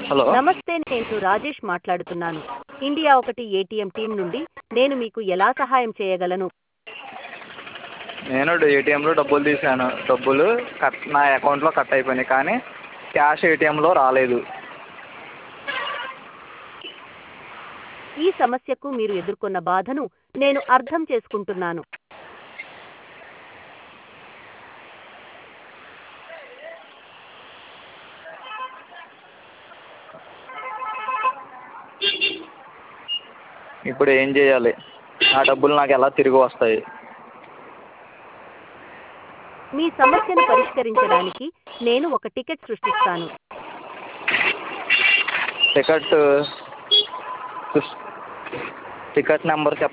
hello నమస్తే నేను రాజేష్ మాట్లాడుతున్నాను ఇండియా ఒకటి ఏటీఎం టీం నుండి నేను మీకు ఎలా సహాయం చేయగలను నేను ఏటీఎంలో డబ్బులు తీసాను డబ్బులు కట్ నా అకౌంట్లో కట్ అయిపోయినాయి కానీ క్యాష్ ఏటీఎంలో రాలేదు ఈ సమస్యకు మీరు ఎదుర్కొన్న బాధను నేను అర్థం చేసుకుంటున్నాను ఇప్పుడు ఏం చేయాలి నా డబ్బులు నాకు ఎలా తిరిగి వస్తాయి మీ సమస్యను పరిష్కరించడానికి నేను ఒక టికెట్ సృష్టిస్తాను టికెట్ టికెట్ నెంబర్ చెప్ప